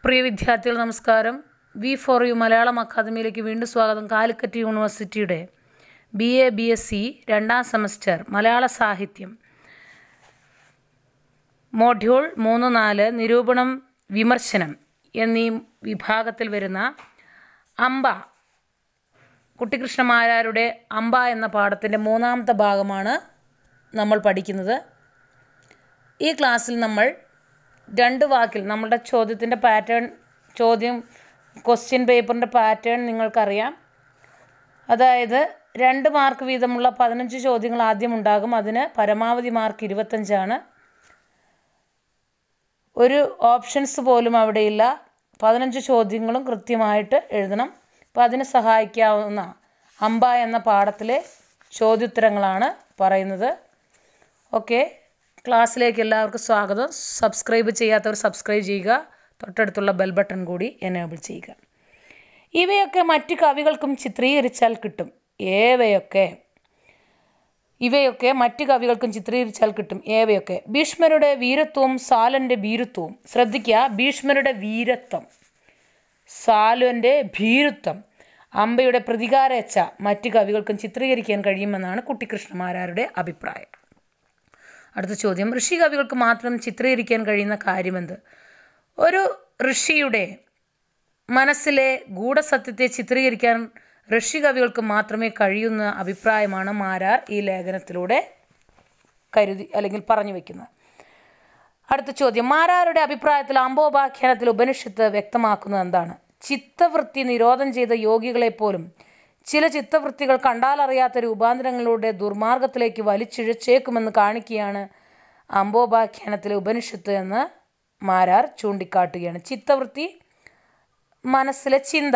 പ്രിയ വിദ്യാർത്ഥികൾ നമസ്കാരം V four U Malayalam അക്കാദമിയിലേക്ക് വീണ്ടും സ്വാഗതം കാലിക്കറ്റ് യൂണിവേഴ്സിറ്റിയുടെ B A B S C രണ്ടാം സെമസ്റ്റർ മലയാള സാഹിത്യം മോഡ്യൂൾ മൂന്ന് നാല് നിരൂപണം വിമർശനം എന്നീ വിഭാഗത്തിൽ വരുന്ന അമ്പ കുട്ടിക്കൃഷ്ണമാരാരുടെ അമ്പ എന്ന പാഠത്തിൻ്റെ മൂന്നാമത്തെ ഭാഗമാണ് നമ്മൾ പഠിക്കുന്നത് ഈ ക്ലാസ്സിൽ നമ്മൾ രണ്ട് വാക്കിൽ നമ്മുടെ ചോദ്യത്തിൻ്റെ പാറ്റേൺ ചോദ്യം ക്വസ്റ്റ്യൻ പേപ്പറിൻ്റെ പാറ്റേൺ നിങ്ങൾക്കറിയാം അതായത് രണ്ട് മാർക്ക് വീതമുള്ള പതിനഞ്ച് ചോദ്യങ്ങൾ ആദ്യം ഉണ്ടാകും അതിന് പരമാവധി മാർക്ക് ഇരുപത്തഞ്ചാണ് ഒരു ഓപ്ഷൻസ് പോലും അവിടെയില്ല പതിനഞ്ച് ചോദ്യങ്ങളും കൃത്യമായിട്ട് എഴുതണം അപ്പോൾ അതിന് സഹായിക്കാവുന്ന അമ്പ എന്ന പാഠത്തിലെ ചോദ്യോത്തരങ്ങളാണ് പറയുന്നത് ഓക്കെ ക്ലാസ്സിലേക്ക് എല്ലാവർക്കും സ്വാഗതം സബ്സ്ക്രൈബ് ചെയ്യാത്തവർ സബ്സ്ക്രൈബ് ചെയ്യുക തൊട്ടടുത്തുള്ള ബെൽ ബട്ടൺ കൂടി എനേബിൾ ചെയ്യുക ഇവയൊക്കെ മറ്റ് കവികൾക്കും ചിത്രീകരിച്ചാൽ കിട്ടും ഏവയൊക്കെ ഇവയൊക്കെ മറ്റ് കവികൾക്കും ചിത്രീകരിച്ചാൽ കിട്ടും ഏവയൊക്കെ ഭീഷ്മരുടെ വീരത്വവും സാലൻ്റെ ഭീരുത്വവും ശ്രദ്ധിക്കുക ഭീഷ്മരുടെ വീരത്വം സാലുവിൻ്റെ ഭീരുത്വം അമ്പയുടെ പ്രതികാരേച്ഛ മറ്റ് കവികൾക്കും ചിത്രീകരിക്കാൻ കഴിയുമെന്നാണ് കുട്ടിക്കൃഷ്ണമാരാരുടെ അഭിപ്രായം അടുത്ത ചോദ്യം ഋഷി കവികൾക്ക് മാത്രം ചിത്രീകരിക്കാൻ കഴിയുന്ന കാര്യമെന്ത് ഒരു ഋഷിയുടെ മനസ്സിലെ ഗൂഢസത്യത്തെ ചിത്രീകരിക്കാൻ ഋഷി കവികൾക്ക് മാത്രമേ കഴിയുന്ന അഭിപ്രായമാണ് മാരാർ ഈ ലേഖനത്തിലൂടെ കരുതി അല്ലെങ്കിൽ പറഞ്ഞു വയ്ക്കുന്നത് അടുത്ത ചോദ്യം മാരാരുടെ അഭിപ്രായത്തിൽ അമ്പോപാഖ്യാനത്തിൽ ഉപനിഷത്ത് വ്യക്തമാക്കുന്നത് എന്താണ് ചിത്തവൃത്തി നിരോധം ചെയ്ത യോഗികളെപ്പോലും ചില ചിത്തവൃത്തികൾ കണ്ടാലറിയാത്ത രൂപാന്തരങ്ങളുടെ ദുർമാർഗത്തിലേക്ക് വലിച്ചിഴച്ചേക്കുമെന്ന് കാണിക്കുകയാണ് അമ്പോപാഖ്യാനത്തിലെ ഉപനിഷത്ത് എന്ന് മാരാർ ചൂണ്ടിക്കാട്ടുകയാണ് ചിത്തവൃത്തി മനസ്സിലെ ചിന്ത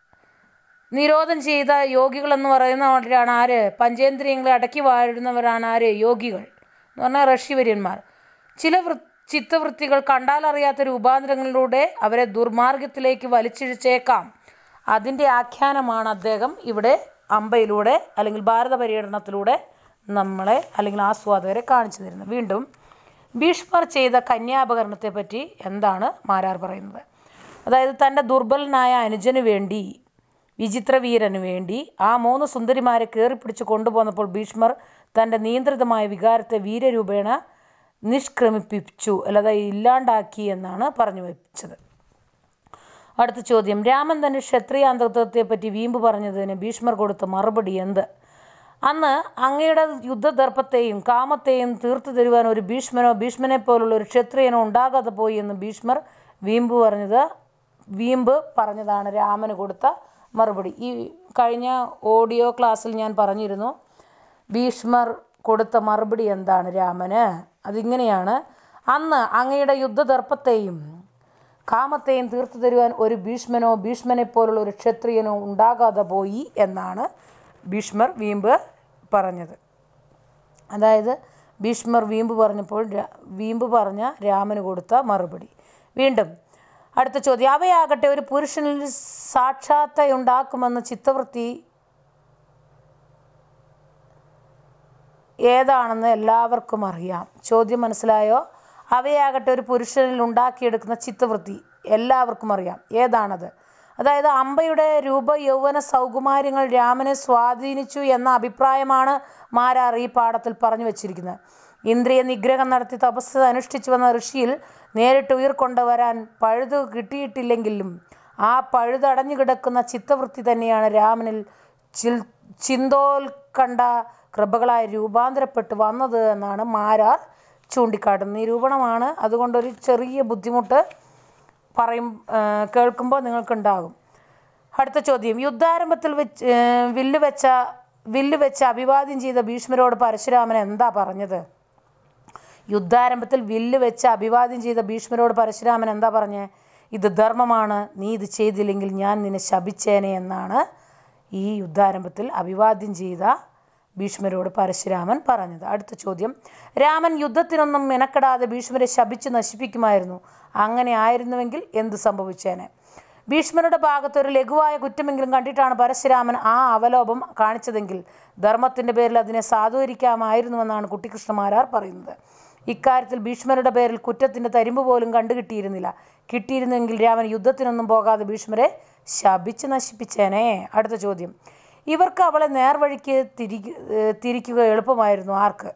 നിരോധം ചെയ്ത യോഗികൾ എന്ന് പറയുന്നവരാണ് ആര് പഞ്ചേന്ദ്രിയങ്ങളെ അടക്കി വാഴുന്നവരാണ് ആര് യോഗികൾ എന്ന് പറഞ്ഞാൽ ഋഷിവര്യന്മാർ ചില വൃ ചിത്തവൃത്തികൾ കണ്ടാലറിയാത്ത രൂപാന്തരങ്ങളിലൂടെ അവരെ ദുർമാർഗത്തിലേക്ക് വലിച്ചിഴച്ചേക്കാം അതിൻ്റെ ആഖ്യാനമാണ് അദ്ദേഹം ഇവിടെ അമ്പയിലൂടെ അല്ലെങ്കിൽ ഭാരത പര്യടനത്തിലൂടെ നമ്മളെ അല്ലെങ്കിൽ ആസ്വാദകരെ കാണിച്ചു തരുന്നത് വീണ്ടും ഭീഷ്മർ ചെയ്ത കന്യാപകരണത്തെ പറ്റി എന്താണ് മാരാർ പറയുന്നത് അതായത് തൻ്റെ ദുർബലനായ അനുജന് വേണ്ടി വിചിത്രവീരന് വേണ്ടി ആ മൂന്ന് സുന്ദരിമാരെ കയറിപ്പിടിച്ച് കൊണ്ടുപോകുന്നപ്പോൾ ഭീഷ്മർ തൻ്റെ നിയന്ത്രിതമായ വികാരത്തെ വീരരൂപേണ നിഷ്ക്രമിപ്പിച്ചു അല്ലാതെ ഇല്ലാണ്ടാക്കി എന്നാണ് പറഞ്ഞു വെച്ചത് അടുത്ത ചോദ്യം രാമൻ തൻ്റെ ക്ഷത്രിയാന്തത്വത്തെ പറ്റി വീമ്പ് പറഞ്ഞതിന് ഭീഷ്മർ കൊടുത്ത മറുപടി എന്ത് അന്ന് അങ്ങയുടെ യുദ്ധദർപ്പത്തെയും കാമത്തെയും തീർത്തു തരുവാൻ ഒരു ഭീഷ്മനോ ഭീഷ്മനെ പോലുള്ള ഒരു ക്ഷത്രിയനോ ഉണ്ടാകാതെ പോയി എന്ന് ഭീഷ്മർ വീമ്പ് പറഞ്ഞത് വീമ്പ് പറഞ്ഞതാണ് രാമന് കൊടുത്ത മറുപടി ഈ കഴിഞ്ഞ ഓഡിയോ ക്ലാസ്സിൽ ഞാൻ പറഞ്ഞിരുന്നു ഭീഷ്മർ കൊടുത്ത മറുപടി എന്താണ് രാമന് അതിങ്ങനെയാണ് അന്ന് അങ്ങയുടെ യുദ്ധദർപ്പത്തെയും കാമത്തെയും തീർത്തു തരുവാൻ ഒരു ഭീഷ്മനോ ഭീഷ്മനെ പോലുള്ള ഒരു ക്ഷത്രിയനോ ഉണ്ടാകാതെ പോയി എന്നാണ് ഭീഷ്മർ വീമ്പ് പറഞ്ഞത് അതായത് ഭീഷ്മർ വീമ്പ് പറഞ്ഞപ്പോൾ വീമ്പ് പറഞ്ഞ രാമന് കൊടുത്ത മറുപടി വീണ്ടും അടുത്ത ചോദ്യം അവയാകട്ടെ ഒരു പുരുഷനിൽ സാക്ഷാത്ത ഉണ്ടാക്കുമെന്ന് ചിത്തവൃത്തി ഏതാണെന്ന് എല്ലാവർക്കും അറിയാം ചോദ്യം മനസ്സിലായോ അവയാകട്ടെ ഒരു പുരുഷനിൽ ഉണ്ടാക്കിയെടുക്കുന്ന ചിത്തവൃത്തി എല്ലാവർക്കും അറിയാം ഏതാണത് അതായത് അമ്പയുടെ രൂപ യൗവന സൗകുമാര്യങ്ങൾ രാമനെ സ്വാധീനിച്ചു എന്ന അഭിപ്രായമാണ് മാരാർ ഈ പാഠത്തിൽ പറഞ്ഞു വച്ചിരിക്കുന്നത് ഇന്ദ്രിയ നിഗ്രഹം നടത്തി തപസ് അനുഷ്ഠിച്ചു വന്ന ഋഷിയിൽ നേരിട്ട് ഉയർക്കൊണ്ടുവരാൻ പഴുതു കിട്ടിയിട്ടില്ലെങ്കിലും ആ പഴുതടഞ്ഞു കിടക്കുന്ന ചിത്തവൃത്തി തന്നെയാണ് രാമനിൽ ചിൽ ചിന്തോൽക്കണ്ട കൃപകളായി രൂപാന്തരപ്പെട്ട് വന്നത് എന്നാണ് മാരാർ ചൂണ്ടിക്കാട്ടുന്നത് നിരൂപണമാണ് അതുകൊണ്ടൊരു ചെറിയ ബുദ്ധിമുട്ട് പറയും കേൾക്കുമ്പോൾ നിങ്ങൾക്കുണ്ടാകും അടുത്ത ചോദ്യം യുദ്ധാരംഭത്തിൽ വെച്ച് വില്ല് വെച്ച വില്ല് വെച്ച് അഭിവാദ്യം ചെയ്ത ഭീഷ്മരോട് പരശുരാമൻ എന്താ പറഞ്ഞത് യുദ്ധാരംഭത്തിൽ വില്ല് വെച്ച് അഭിവാദ്യം ചെയ്ത ഭീഷ്മരോട് പരശുരാമൻ എന്താ പറഞ്ഞത് ഇത് ധർമ്മമാണ് നീ ഇത് ചെയ്തില്ലെങ്കിൽ ഞാൻ നിന്നെ ശപിച്ചേനെ എന്നാണ് ഈ യുദ്ധാരംഭത്തിൽ അഭിവാദ്യം ചെയ്ത ഭീഷ്മരോട് പരശുരാമൻ പറഞ്ഞത് അടുത്ത ചോദ്യം രാമൻ യുദ്ധത്തിനൊന്നും മെനക്കെടാതെ ഭീഷ്മരെ ശപിച്ച് നശിപ്പിക്കുമായിരുന്നു അങ്ങനെ ആയിരുന്നുവെങ്കിൽ എന്ത് സംഭവിച്ചേനെ ഭീഷ്മരുടെ ഭാഗത്ത് ഒരു ലഘുവായ കുറ്റമെങ്കിലും കണ്ടിട്ടാണ് പരശുരാമൻ ആ അവലോപം കാണിച്ചതെങ്കിൽ ധർമ്മത്തിൻ്റെ പേരിൽ അതിനെ സാധൂകരിക്കാമായിരുന്നുവെന്നാണ് കുട്ടിക്കൃഷ്ണമാരാർ പറയുന്നത് ഇക്കാര്യത്തിൽ ഭീഷ്മരുടെ പേരിൽ കുറ്റത്തിൻ്റെ തരിമ്പ് പോലും കണ്ടു കിട്ടിയിരുന്നില്ല കിട്ടിയിരുന്നെങ്കിൽ രാമൻ യുദ്ധത്തിനൊന്നും പോകാതെ ഭീഷ്മരെ ശപിച്ച് നശിപ്പിച്ചേനെ അടുത്ത ചോദ്യം ഇവർക്ക് അവളെ നേർവഴിക്ക് തിരിക ഏഹ് തിരിക്കുക എളുപ്പമായിരുന്നു ആർക്ക്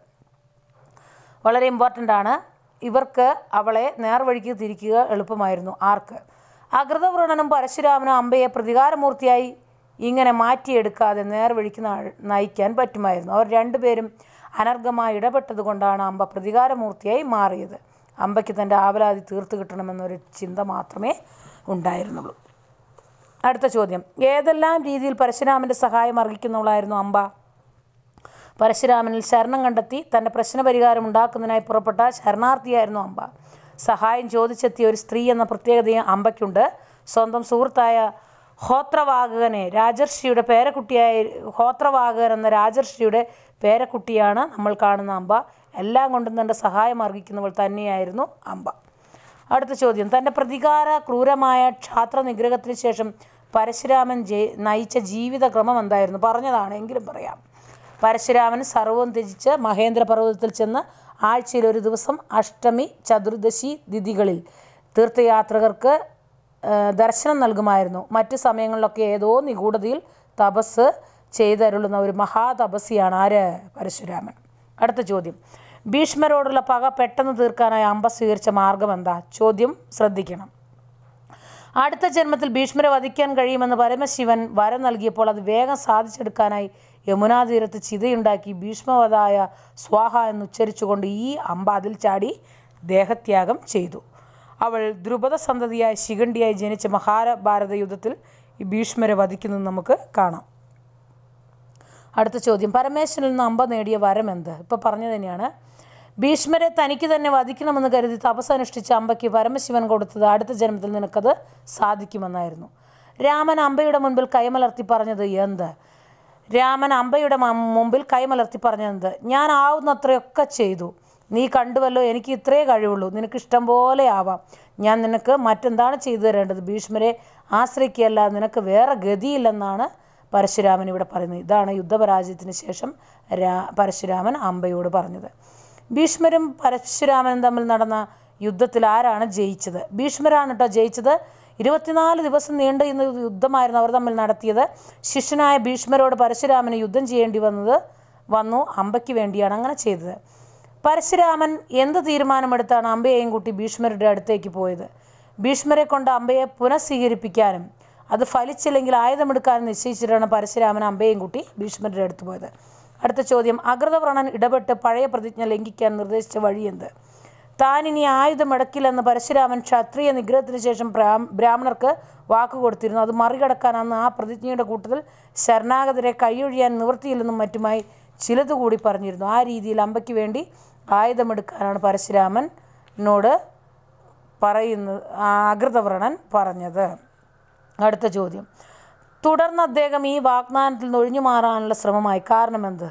വളരെ ഇമ്പോർട്ടൻ്റ് ആണ് ഇവർക്ക് അവളെ നേർവഴിക്ക് തിരിക്കുക എളുപ്പമായിരുന്നു ആർക്ക് അകൃതവ്രണനും പരശുരാമനും അമ്പയെ പ്രതികാരമൂർത്തിയായി ഇങ്ങനെ മാറ്റിയെടുക്കാതെ നേർവഴിക്ക് ന- നയിക്കാൻ പറ്റുമായിരുന്നു അവർ രണ്ടുപേരും അനർഘമായി ഇടപെട്ടത് കൊണ്ടാണ് അമ്പ പ്രതികാരമൂർത്തിയായി മാറിയത് അമ്പയ്ക്ക് തൻ്റെ ആവലാതി തീർത്തു കിട്ടണമെന്നൊരു ചിന്ത മാത്രമേ ഉണ്ടായിരുന്നുള്ളൂ അടുത്ത ചോദ്യം ഏതെല്ലാം രീതിയിൽ പരശുരാമൻ്റെ സഹായം അർഹിക്കുന്നവളായിരുന്നു അമ്പ പരശുരാമനിൽ ശരണം കണ്ടെത്തി തൻ്റെ പ്രശ്നപരിഹാരം ഉണ്ടാക്കുന്നതിനായി പുറപ്പെട്ട ശരണാർത്ഥിയായിരുന്നു അമ്പ സഹായം ചോദിച്ചെത്തിയ ഒരു സ്ത്രീ എന്ന പ്രത്യേകതയും അമ്പയ്ക്കുണ്ട് സ്വന്തം സുഹൃത്തായ ഹോത്രവാഹകനെ രാജർഷിയുടെ പേരക്കുട്ടിയായ ഹോത്രവാഹകൻ എന്ന രാജർഷിയുടെ പേരക്കുട്ടിയാണ് നമ്മൾ കാണുന്ന അമ്പ എല്ലാം കൊണ്ടും തൻ്റെ സഹായം അർഹിക്കുന്നവൾ തന്നെയായിരുന്നു അമ്പ അടുത്ത ചോദ്യം തൻ്റെ പ്രതികാര ക്രൂരമായ ക്ഷാത്ര നിഗ്രഹത്തിന് ശേഷം പരശുരാമൻ ജയി നയിച്ച ജീവിതക്രമം എന്തായിരുന്നു പറഞ്ഞതാണ് എങ്കിലും പറയാം പരശുരാമൻ സർവവും ത്യജിച്ച് മഹേന്ദ്ര പർവ്വതത്തിൽ ചെന്ന് ആഴ്ചയിൽ ഒരു ദിവസം അഷ്ടമി ചതുർദശി തിഥികളിൽ തീർത്ഥയാത്രികർക്ക് ആ, ദർശനം നൽകുമായിരുന്നു മറ്റ് സമയങ്ങളിലൊക്കെ ഏതോ നിഗൂഢതയിൽ തപസ് ചെയ്തരുളുന്ന ഒരു മഹാതപസ്സിയാണ് ആര് പരശുരാമൻ അടുത്ത ചോദ്യം ഭീഷ്മരോടുള്ള പക പെട്ടെന്ന് തീർക്കാനായി അമ്പ സ്വീകരിച്ച മാർഗം എന്താ ചോദ്യം ശ്രദ്ധിക്കണം അടുത്ത ജന്മത്തിൽ ഭീഷ്മരെ വധിക്കാൻ കഴിയുമെന്ന് പരമശിവൻ വരം നൽകിയപ്പോൾ അത് വേഗം സാധിച്ചെടുക്കാനായി യമുനാ തീരത്ത് ചിതയുണ്ടാക്കി ഭീഷ്മവധായ സ്വാഹ എന്ന് ഉച്ചരിച്ചുകൊണ്ട് ഈ അമ്പ അതിൽ ചാടി ദേഹത്യാഗം ചെയ്തു അവൾ ദ്രുപദ സന്തതിയായ ശിഖണ്ഡിയായി ജനിച്ച മഹാഭാരത യുദ്ധത്തിൽ ഈ ഭീഷ്മരെ വധിക്കുന്നത് നമുക്ക് കാണാം അടുത്ത ചോദ്യം പരമേശ്വരനിൽ നിന്ന് അമ്പ നേടിയ വരം എന്ത് ഇപ്പോൾ പറഞ്ഞു തന്നെയാണ് ഭീഷ്മരെ തനിക്ക് തന്നെ വധിക്കണമെന്ന് കരുതി തപസ് അനുഷ്ഠിച്ച അമ്പയ്ക്ക് പരമശിവൻ കൊടുത്തത് അടുത്ത ജന്മത്തിൽ നിനക്കത് സാധിക്കുമെന്നായിരുന്നു രാമൻ അമ്പയുടെ മുൻപിൽ കൈമലർത്തി പറഞ്ഞത് എന്ത് രാമൻ അമ്പയുടെ മ- മുമ്പിൽ കൈമലർത്തി പറഞ്ഞത് ഞാൻ ആവുന്നത്രയൊക്കെ ചെയ്തു നീ കണ്ടുവല്ലോ എനിക്ക് ഇത്രയേ കഴിവുള്ളൂ നിനക്ക് ഇഷ്ടം പോലെ ആവാം ഞാൻ നിനക്ക് മറ്റെന്താണ് ചെയ്തു തരേണ്ടത് ഭീഷ്മരെ ആശ്രയിക്കുകയല്ല നിനക്ക് വേറെ ഗതിയില്ലെന്നാണ് പരശുരാമൻ ഇവിടെ പറയുന്നത് ഇതാണ് യുദ്ധപരാജയത്തിന് ശേഷം രാ പരശുരാമൻ അമ്പയോട് പറഞ്ഞത് ഭീഷ്മരും പരശുരാമനും തമ്മിൽ നടന്ന യുദ്ധത്തിൽ ആരാണ് ജയിച്ചത് ഭീഷ്മരാണ് കേട്ടോ ജയിച്ചത് ഇരുപത്തിനാല് ദിവസം നീണ്ട ഇന്ന് യുദ്ധമായിരുന്നു അവർ തമ്മിൽ നടത്തിയത് ശിഷ്യനായ ഭീഷ്മരോട് പരശുരാമന് യുദ്ധം ചെയ്യേണ്ടി വന്നത് വന്നു അമ്പയ്ക്ക് വേണ്ടിയാണ് അങ്ങനെ ചെയ്തത് പരശുരാമൻ എന്ത് തീരുമാനമെടുത്താണ് അമ്പയെയും കൂട്ടി ഭീഷ്മരുടെ അടുത്തേക്ക് പോയത് ഭീഷ്മരെ കൊണ്ട് അമ്പയെ പുനഃസ്വീകരിപ്പിക്കാനും അത് ഫലിച്ചില്ലെങ്കിൽ ആയുധമെടുക്കാനും നിശ്ചയിച്ചിട്ടാണ് പരശുരാമൻ അമ്പയെയും കൂട്ടി ഭീഷ്മരുടെ അടുത്ത് പോയത് അടുത്ത ചോദ്യം അഗ്രതവ്രണൻ ഇടപെട്ട് പഴയ പ്രതിജ്ഞ ലംഘിക്കാൻ നിർദ്ദേശിച്ച വഴിയെന്ത് താൻ ഇനി ആയുധമെടുക്കില്ലെന്ന് പരശുരാമൻ ക്ഷത്രിയ നിഗ്രഹത്തിന് ശേഷം ബ്രാ- ബ്രാഹ്മണർക്ക് വാക്ക് കൊടുത്തിരുന്നു അത് മറികടക്കാൻ അന്ന് ആ പ്രതിജ്ഞയുടെ കൂട്ടത്തിൽ ശരണാഗതരെ കൈയൊഴിയാൻ നിവൃത്തിയില്ലെന്നും മറ്റുമായി ചിലത് കൂടി പറഞ്ഞിരുന്നു ആ രീതിയിൽ അമ്പയ്ക്ക് വേണ്ടി ആയുധമെടുക്കാനാണ് പരശുരാമനോട് പറയുന്നത് അകൃതവ്രണൻ പറഞ്ഞത് അടുത്ത ചോദ്യം തുടർന്ന് അദ്ദേഹം ഈ വാഗ്ദാനത്തിൽ നിന്ന് ഒഴിഞ്ഞു മാറാനുള്ള ശ്രമമായി കാരണമെന്ത്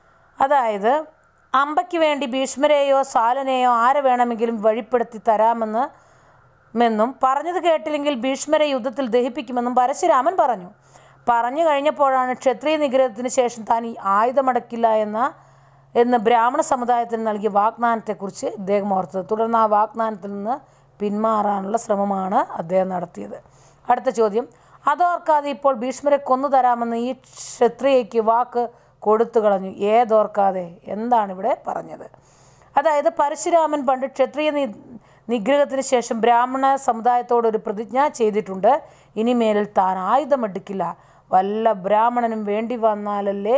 അതായത് അമ്പയ്ക്ക് വേണ്ടി ഭീഷ്മരെയോ സാലനെയോ ആരെ വേണമെങ്കിലും വഴിപ്പെടുത്തി തരാമെന്ന് മെന്നും പറഞ്ഞത് കേട്ടില്ലെങ്കിൽ ഭീഷ്മരെ യുദ്ധത്തിൽ ദഹിപ്പിക്കുമെന്നും പരശുരാമൻ പറഞ്ഞു പറഞ്ഞു കഴിഞ്ഞപ്പോഴാണ് ക്ഷത്രിയ നിഗ്രഹത്തിന് ശേഷം താൻ ഈ ആയുധമടക്കില്ല എന്ന എന്ന് ബ്രാഹ്മണ സമുദായത്തിന് നൽകിയ വാഗ്ദാനത്തെക്കുറിച്ച് ഇദ്ദേഹം ഓർത്തത് തുടർന്ന് ആ വാഗ്ദാനത്തിൽ നിന്ന് പിന്മാറാനുള്ള ശ്രമമാണ് അദ്ദേഹം നടത്തിയത് അടുത്ത ചോദ്യം അതോർക്കാതെ ഇപ്പോൾ ഭീഷ്മരെ കൊന്നു തരാമെന്ന് ഈ ക്ഷത്രിയയ്ക്ക് വാക്ക് കൊടുത്തു കളഞ്ഞു ഏതോർക്കാതെ എന്താണ് ഇവിടെ പറഞ്ഞത് അതായത് പരശുരാമൻ പണ്ട് ക്ഷത്രിയ നി നിഗ്രഹത്തിന് ശേഷം ബ്രാഹ്മണ സമുദായത്തോട് ഒരു പ്രതിജ്ഞ ചെയ്തിട്ടുണ്ട് ഇനിമേലിൽ താൻ ആയുധമെടുക്കില്ല വല്ല ബ്രാഹ്മണനും വേണ്ടി വന്നാലല്ലേ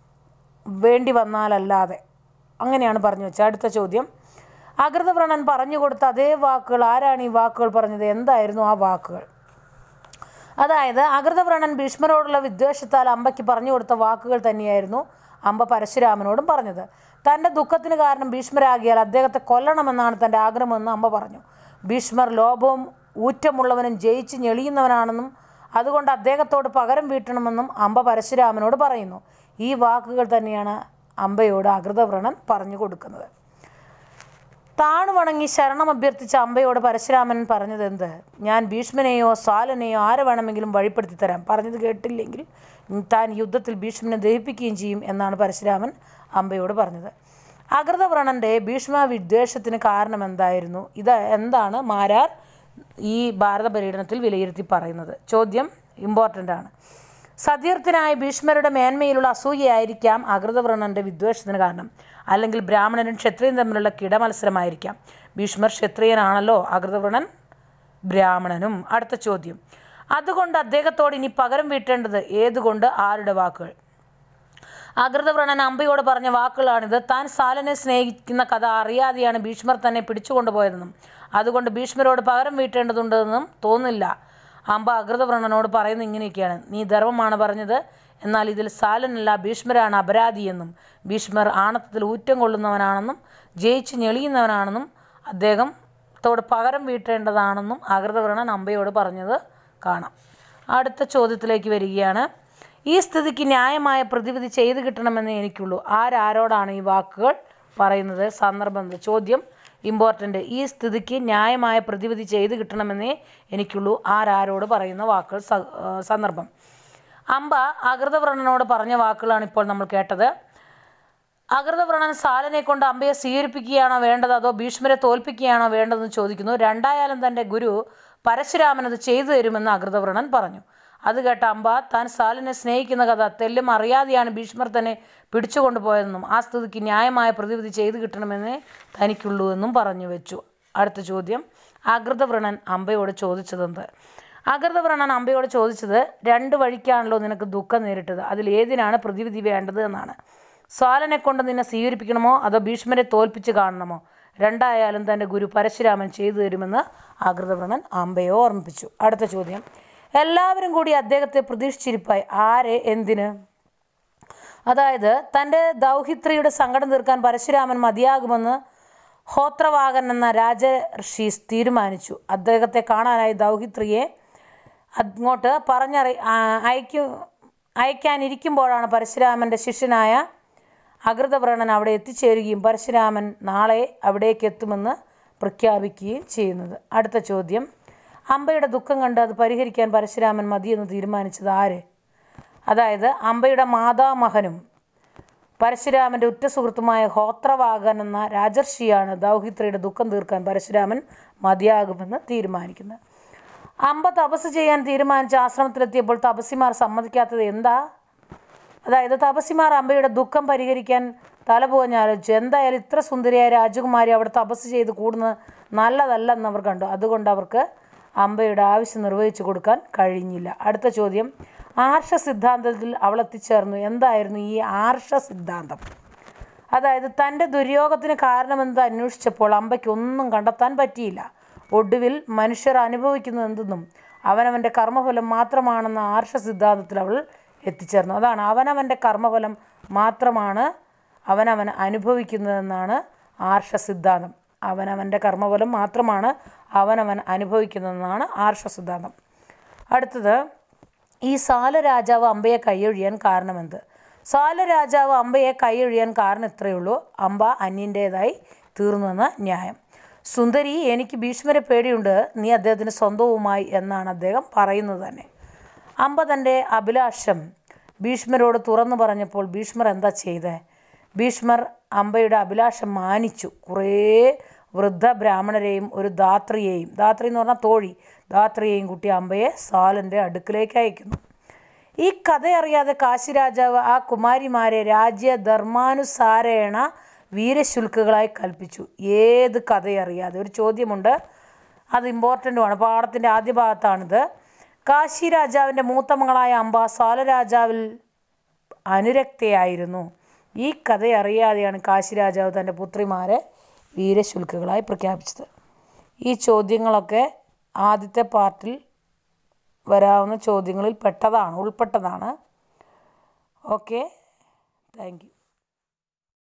വേണ്ടി വന്നാലല്ലാതെ അങ്ങനെയാണ് പറഞ്ഞു വെച്ചത് അടുത്ത ചോദ്യം അകൃതവ്രണൻ പറഞ്ഞു കൊടുത്ത അതേ വാക്കുകൾ ആരാണ് ഈ വാക്കുകൾ പറഞ്ഞത് എന്തായിരുന്നു ആ വാക്കുകൾ അതായത് അകൃതവ്രണൻ ഭീഷ്മരോടുള്ള വിദ്വേഷത്താൽ അമ്പയ്ക്ക് പറഞ്ഞു കൊടുത്ത വാക്കുകൾ തന്നെയായിരുന്നു അമ്പ പരശുരാമനോടും പറഞ്ഞത് തൻ്റെ ദുഃഖത്തിന് കാരണം ഭീഷ്മരാകിയാൽ അദ്ദേഹത്തെ കൊല്ലണമെന്നാണ് തൻ്റെ ആഗ്രഹമെന്ന് അമ്പ പറഞ്ഞു ഭീഷ്മർ ലോഭവും ഊറ്റമുള്ളവനും ജയിച്ച് ഞെളിയുന്നവനാണെന്നും അതുകൊണ്ട് അദ്ദേഹത്തോട് പകരം വീട്ടണമെന്നും അമ്പ പരശുരാമനോട് പറയുന്നു ഈ വാക്കുകൾ തന്നെയാണ് അമ്പയോട് അകൃതവ്രണൻ പറഞ്ഞു കൊടുക്കുന്നത് താണു വണങ്ങി ശരണം അഭ്യർത്ഥിച്ച അമ്പയോട് പരശുരാമൻ പറഞ്ഞത് എന്ത് ഞാൻ ഭീഷ്മനെയോ സാലനെയോ ആരെ വേണമെങ്കിലും വഴിപ്പെടുത്തി തരാം പറഞ്ഞത് കേട്ടില്ലെങ്കിൽ താൻ യുദ്ധത്തിൽ ഭീഷ്മനെ ദഹിപ്പിക്കുകയും ചെയ്യും എന്നാണ് പരശുരാമൻ അമ്പയോട് പറഞ്ഞത് അകൃതവ്രണൻ്റെ ഭീഷ്മ വിദ്വേഷത്തിന് കാരണം എന്തായിരുന്നു ഇത് എന്താണ് മാരാർ ഈ ഭാരത പര്യടനത്തിൽ വിലയിരുത്തി പറയുന്നത് ചോദ്യം ഇമ്പോർട്ടൻ്റ് ആണ് സതീർത്ഥനായ ഭീഷ്മരുടെ മേന്മയിലുള്ള അസൂയയായിരിക്കാം അകൃതവ്രണൻ്റെ വിദ്വേഷത്തിന് കാരണം അല്ലെങ്കിൽ ബ്രാഹ്മണനും ക്ഷത്രിയനും തമ്മിലുള്ള കിടമത്സരമായിരിക്കാം ഭീഷ്മർ ക്ഷത്രിയനാണല്ലോ അകൃതവ്രണൻ ബ്രാഹ്മണനും അടുത്ത ചോദ്യം അതുകൊണ്ട് അദ്ദേഹത്തോട് ഇനി പകരം വീട്ടേണ്ടത് ഏതുകൊണ്ട് ആരുടെ വാക്കുകൾ അകൃതവ്രണൻ അമ്പയോട് പറഞ്ഞ വാക്കുകളാണിത് താൻ സാലനെ സ്നേഹിക്കുന്ന കഥ അറിയാതെയാണ് ഭീഷ്മർ തന്നെ പിടിച്ചുകൊണ്ടുപോയതെന്നും അതുകൊണ്ട് ഭീഷ്മരോട് പകരം വീട്ടേണ്ടതുണ്ടെന്നും തോന്നില്ല അമ്പ അകൃതവ്രണനോട് പറയുന്നത് ഇങ്ങനെയൊക്കെയാണ് നീ ധർമ്മമാണ് പറഞ്ഞത് എന്നാൽ ഇതിൽ സാലനല്ല ഭീഷ്മരാണ് അപരാധിയെന്നും ഭീഷ്മർ ആണത്തത്തിൽ ഊറ്റം കൊള്ളുന്നവനാണെന്നും ജയിച്ച് ഞെളിയുന്നവനാണെന്നും അദ്ദേഹത്തോട് പകരം വീട്ടേണ്ടതാണെന്നും അകൃതവ്രണൻ അമ്പയോട് പറഞ്ഞത് കാണാം അടുത്ത ചോദ്യത്തിലേക്ക് വരികയാണ് ഈ സ്ഥിതിക്ക് ന്യായമായ പ്രതിവിധി ചെയ്തു കിട്ടണമെന്നേ എനിക്കുള്ളൂ ആരാരോടാണ് ഈ വാക്കുകൾ പറയുന്നത് സന്ദർഭം ചോദ്യം ഇമ്പോർട്ടൻ്റ് ഈ സ്ഥിതിക്ക് ന്യായമായ പ്രതിവിധി ചെയ്തു കിട്ടണമെന്നേ എനിക്കുള്ളൂ ആരാരോട് പറയുന്ന വാക്കുകൾ സ- ആ, സന്ദർഭം അമ്പ അകൃതവ്രണനോട് പറഞ്ഞ വാക്കുകളാണ് ഇപ്പോൾ നമ്മൾ കേട്ടത് അകൃതവ്രണൻ സാലനെ കൊണ്ട് അമ്പയെ സ്വീകരിപ്പിക്കുകയാണോ വേണ്ടത് അതോ ഭീഷ്മരെ തോൽപ്പിക്കുകയാണോ വേണ്ടതെന്ന് ചോദിക്കുന്നു രണ്ടായാലും തൻ്റെ ഗുരു പരശുരാമൻ അത് ചെയ്തു തരുമെന്ന് അകൃതവ്രണൻ പറഞ്ഞു അത് കേട്ട അമ്പ താൻ സാലിനെ സ്നേഹിക്കുന്ന കഥ തെല്ലും അറിയാതെയാണ് ഭീഷ്മർ തന്നെ പിടിച്ചുകൊണ്ടുപോയതെന്നും ആ സ്ഥിതിക്ക് ന്യായമായ പ്രതിവിധി ചെയ്തു കിട്ടണമെന്നേ തനിക്കുള്ളൂ എന്നും പറഞ്ഞു വെച്ചു അടുത്ത ചോദ്യം അകൃതവ്രണൻ അമ്പയോട് ചോദിച്ചതെന്ത് അകൃതവ്രണൻ അമ്പയോട് ചോദിച്ചത് രണ്ട് വഴിക്കാണല്ലോ നിനക്ക് ദുഃഖം നേരിട്ടത് അതിൽ ഏതിനാണ് പ്രതിവിധി വേണ്ടത് എന്നാണ് സ്വാലനെ കൊണ്ട് നിന്നെ സ്വീകരിപ്പിക്കണമോ അതോ ഭീഷ്മരെ തോൽപ്പിച്ച് കാണണമോ രണ്ടായാലും തൻ്റെ ഗുരു പരശുരാമൻ ചെയ്തു തരുമെന്ന് അകൃതവ്രണൻ അമ്പയെ ഓർമ്മിപ്പിച്ചു അടുത്ത ചോദ്യം എല്ലാവരും കൂടി അദ്ദേഹത്തെ പ്രതീക്ഷിച്ചിരിപ്പായി ആരെ എന്തിന് അതായത് തൻ്റെ ദൗഹിത്രിയുടെ സങ്കടം തീർക്കാൻ പരശുരാമൻ മതിയാകുമെന്ന് ഹോത്രവാകൻ എന്ന രാജർഷി തീരുമാനിച്ചു അദ്ദേഹത്തെ കാണാനായി ദൗഹിത്രിയെ അങ്ങോട്ട് പറഞ്ഞറി ആ, അയക്കു അയക്കാനിരിക്കുമ്പോഴാണ് പരശുരാമൻ്റെ ശിഷ്യനായ അകൃതവ്രണൻ അവിടെ എത്തിച്ചേരുകയും പരശുരാമൻ നാളെ അവിടേക്ക് എത്തുമെന്ന് പ്രഖ്യാപിക്കുകയും ചെയ്യുന്നത് അടുത്ത ചോദ്യം അമ്പയുടെ ദുഃഖം കണ്ട് അത് പരിഹരിക്കാൻ പരശുരാമൻ മതിയെന്ന് തീരുമാനിച്ചത് ആര് അതായത് അമ്പയുടെ മാതാമഹനും പരശുരാമൻ്റെ ഉറ്റ സുഹൃത്തുമായ ഹോത്രവാകൻ എന്ന രാജർഷിയാണ് ദൗഹിത്രിയുടെ ദുഃഖം തീർക്കാൻ പരശുരാമൻ മതിയാകുമെന്ന് തീരുമാനിക്കുന്നത് അമ്പ തപസ് ചെയ്യാൻ തീരുമാനിച്ച ആശ്രമത്തിലെത്തിയപ്പോൾ തപസ്സിമാർ സമ്മതിക്കാത്തത് എന്താ അതായത് തപസ്സിമാർ അമ്പയുടെ ദുഃഖം പരിഹരിക്കാൻ തലപോഞ്ഞാലോചിച്ചു എന്തായാലും ഇത്ര സുന്ദരിയായ രാജകുമാരി അവിടെ തപസ് ചെയ്ത് കൂടുന്നത് നല്ലതല്ലെന്ന് അവർ കണ്ടു അതുകൊണ്ട് അവർക്ക് അമ്പയുടെ ആവശ്യം നിർവഹിച്ചു കൊടുക്കാൻ കഴിഞ്ഞില്ല അടുത്ത ചോദ്യം ആർഷ സിദ്ധാന്തത്തിൽ അവൾ എത്തിച്ചേർന്നു എന്തായിരുന്നു ഈ ആർഷ സിദ്ധാന്തം അതായത് തൻ്റെ ദുര്യോഗത്തിന് കാരണമെന്ത് അന്വേഷിച്ചപ്പോൾ അമ്പയ്ക്ക് ഒന്നും കണ്ടെത്താൻ പറ്റിയില്ല ഒടുവിൽ മനുഷ്യർ അനുഭവിക്കുന്നത് എന്തെന്നും അവനവൻ്റെ കർമ്മഫലം മാത്രമാണെന്ന ആർഷ സിദ്ധാന്തത്തിൽ അവൾ എത്തിച്ചേർന്നു അതാണ് അവനവൻ്റെ കർമ്മഫലം മാത്രമാണ് അവനവൻ അനുഭവിക്കുന്നതെന്നാണ് ആർഷ സിദ്ധാന്തം അവനവൻ്റെ കർമ്മഫലം മാത്രമാണ് അവനവൻ അനുഭവിക്കുന്നതെന്നാണ് ആർഷ സിദ്ധാന്തം അടുത്തത് ഈ സാല രാജാവ് അമ്പയെ കൈയൊഴിയാൻ കാരണമെന്ത് സാല രാജാവ് അമ്പയെ കൈയൊഴിയാൻ കാരണം ഇത്രയേ ഉള്ളൂ അമ്പ അന്യൻ്റേതായി തീർന്നുവെന്ന ന്യായം സുന്ദരി എനിക്ക് ഭീഷ്മരെ പേടിയുണ്ട് നീ അദ്ദേഹത്തിന് സ്വന്തവുമായി എന്നാണ് അദ്ദേഹം പറയുന്നത് തന്നെ അമ്പ തൻ്റെ അഭിലാഷം ഭീഷ്മരോട് തുറന്നു പറഞ്ഞപ്പോൾ ഭീഷ്മർ എന്താ ചെയ്തേ ഭീഷ്മർ അമ്പയുടെ അഭിലാഷം മാനിച്ചു കുറേ വൃദ്ധ ബ്രാഹ്മണരെയും ഒരു ധാത്രിയെയും ധാത്രി എന്ന് പറഞ്ഞാൽ തോഴി ധാത്രിയെയും കൂട്ടി അമ്പയെ സാലൻ്റെ അടുക്കിലേക്ക് അയക്കുന്നു ഈ കഥ അറിയാതെ കാശി രാജാവ് ആ കുമാരിമാരെ രാജ്യധർമാനുസാരേണ വീരശുൽക്കുകളായി കൽപ്പിച്ചു ഏത് കഥയറിയാതെ ഒരു ചോദ്യമുണ്ട് അത് ഇമ്പോർട്ടൻ്റുമാണ് പാഠത്തിൻ്റെ ആദ്യ ഭാഗത്താണിത് കാശി രാജാവിൻ്റെ മൂത്ത മകളായ അമ്പ സാല രാജാവിൽ അനുരക്തയായിരുന്നു ഈ കഥയറിയാതെയാണ് കാശി രാജാവ് തൻ്റെ പുത്രിമാരെ വീരശുൽക്കുകളായി പ്രഖ്യാപിച്ചത് ഈ ചോദ്യങ്ങളൊക്കെ ആദ്യത്തെ പാർട്ടിൽ വരാവുന്ന ചോദ്യങ്ങളിൽ പെട്ടതാണ് ഉൾപ്പെട്ടതാണ് ഓക്കെ താങ്ക് യു